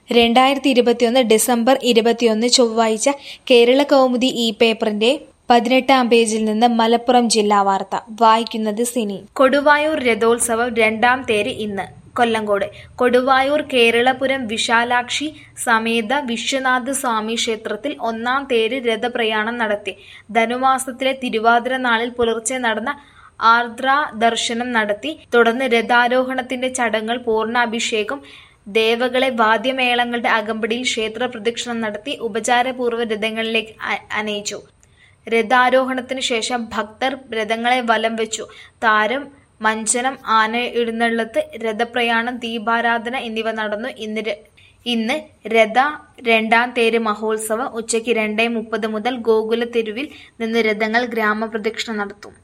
രണ്ടായിരത്തി ഇരുപത്തിയൊന്ന് ഡിസംബർ ഇരുപത്തിയൊന്ന് ചൊവ്വാഴ്ച കേരള കൗമുദി ഈ പേപ്പറിന്റെ പതിനെട്ടാം പേജിൽ നിന്ന് മലപ്പുറം ജില്ലാ വാർത്ത വായിക്കുന്നത് സിനി കൊടുവായൂർ രഥോത്സവം രണ്ടാം തേര് ഇന്ന് കൊല്ലങ്കോട് കൊടുവായൂർ കേരളപുരം വിശാലാക്ഷി സമേത വിശ്വനാഥ സ്വാമി ക്ഷേത്രത്തിൽ ഒന്നാം തേര് രഥപ്രയാണം നടത്തി ധനുമാസത്തിലെ തിരുവാതിര നാളിൽ പുലർച്ചെ നടന്ന ആർദ്ര ദർശനം നടത്തി തുടർന്ന് രഥാരോഹണത്തിന്റെ ചടങ്ങുകൾ പൂർണ്ണാഭിഷേകം ദേവകളെ വാദ്യമേളങ്ങളുടെ അകമ്പടിയിൽ ക്ഷേത്ര പ്രദക്ഷിണം നടത്തി ഉപചാരപൂർവ്വ രഥങ്ങളിലേക്ക് അ- അനയിച്ചു രഥാരോഹണത്തിന് ശേഷം ഭക്തർ രഥങ്ങളെ വലം വെച്ചു താരം മഞ്ചനം ആന എഴുന്നള്ളത്ത് രഥപ്രയാണം ദീപാരാധന എന്നിവ നടന്നു ഇന്ന് ര- ഇന്ന് രഥ രണ്ടാം തേര് മഹോത്സവം ഉച്ചയ്ക്ക് രണ്ടേ മുപ്പത് മുതൽ ഗോകുല തെരുവിൽ നിന്ന് രഥങ്ങൾ ഗ്രാമപ്രദക്ഷിണം നടത്തും